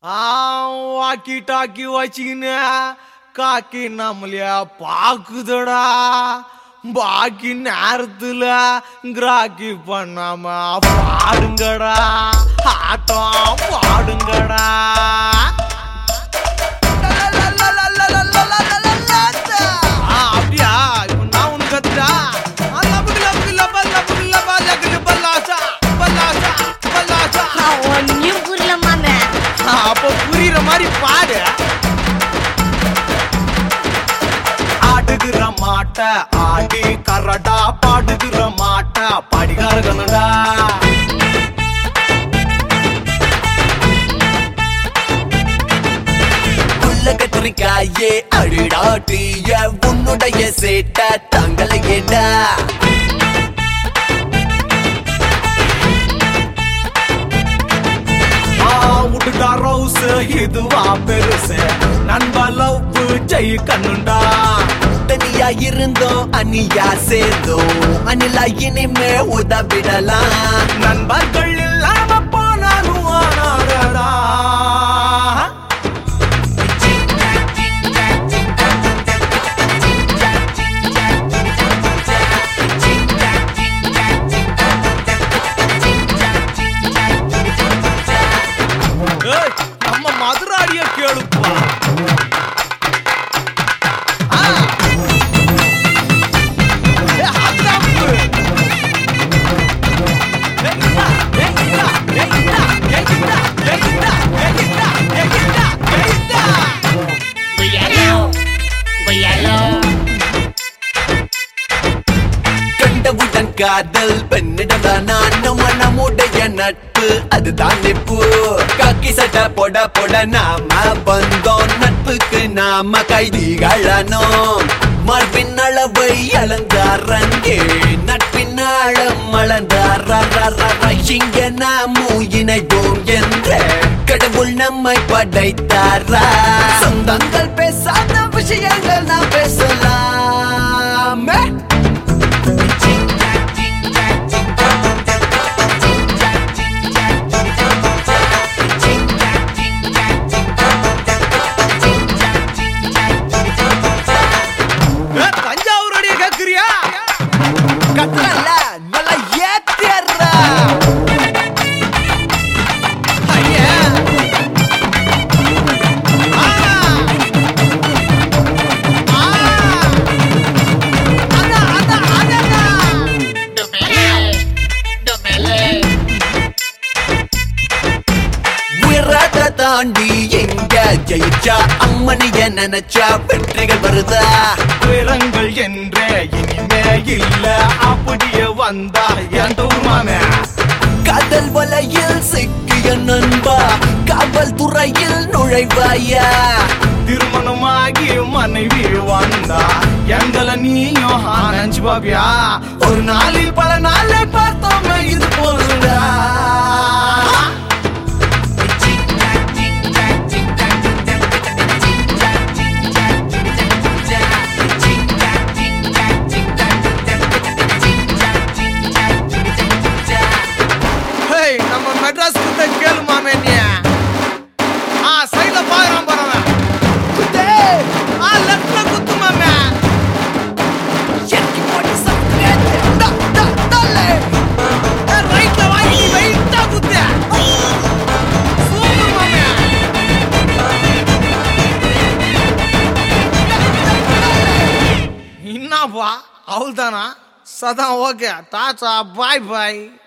ஆ walkie talkie வச்சுக்கின்னு காக்கி நம்மளைய பாக்குதடா பாக்கி நேரத்துல கிராக்கி பண்ணாம பாடுங்கடா ஆட்டம் பாடுங்கடா ஆ, அப்படியா இப்ப நான் உனக்கு கத்துட்டா ஆ, லபுக்கு, லபுக்கு, லபா, லபுக்கு, லபா, லகுக்கு, பல்லாசா, பல்லாசா, பல்லாசா. ஒன்னும் புரியல மாமே ஆ, அப்ப புரியுற மாதிரி பாடு ஆடுகிற மாட்ட ஆடி கரடா பாடுகிற மாட்ட படிகாரகனடா உள்ள கத்திரிக்காயே அடிடாட்டிய உன்னுடைய சேட்ட தங்களையேடா ஆ, உடுடா ரவுஸ் இதுவா பெருசு நண்பா லவ் ஜெய் கண்ணுண்டா தனியா இருந்தோம் அனியா சேர்ந்தோம் அனிலா இனிமே உதவிடலாம் நண்பர்கள் இல்லாம போனாலும் ஆனாடா ஏய், நம்ம மதுராடிய கேளுப்பா ஆ. ஏய், அதாப்பு. ஏய், இந்தா, ஏய், இந்தா, ஏய், இந்தா, ஏய், இந்தா, ஏய், இந்தா, ஏய், இந்தா, ஏய், இந்தா, ஏய், இந்தா. கண்டவுடன் காதல் பெண்ணிடம் நானும் நம்முடைய நட்பு அதுதான் நட்பு காக்கி சட்டை போட போட நாம வந்தோம் நட்புக்கு நாம கைதிகளனோம் மார்பின் அளவை அளந்தாரங்கே நட்பின் ஆழம் அளந்தார இங்க நாமும் இணைவோம் என்ற கடவுள் நம்மை படைத்தாரா சொந்தங்கள் பேசாத விஷயங்கள் நாம் பேசலாமே ஏய், தஞ்சாவூருடைய கேக்குறியா கட்டல நல்லா ஏத்திடுறா ஐயா ஆ. ஆ. அதான், அதான், அதான். உயரத்தை தாண்டி எங்க ஜெயிச்சா அம்மனிய நினைச்சா வெற்றிகள் வருதா துயரங்கள் என்றே இனிமே இல்ல அப்படியே வந்தா என் தூர்மாமே காதல் வலையில் சிக்கிய நண்பா காவல் துறையில் நுழைவாயா திருமணமாகி மனைவி வந்தா எங்களை நீயும் ஆனஞ்சு பாபியா ஒரு நாளில் பல நாளை பார்த்தோமே இது போதுடா ஹேய் நம்ம மெட்ராஸ் கிட்ட கேளு மாமே நீ ஆ சைடுல பாக்குறான் பாருங்க குத்து ஆ லெஃப்ட்ல குத்து மாமே எனக்கு போட்டு சப்ஸ்கிரைப் டா டா டலே ஏ ரைட்ல வாங்கி ரைட்டா குத்து சூப்பர் மாமே என்னப்பா அவள்தானா சதா ஓகே டாடா பாய் பாய்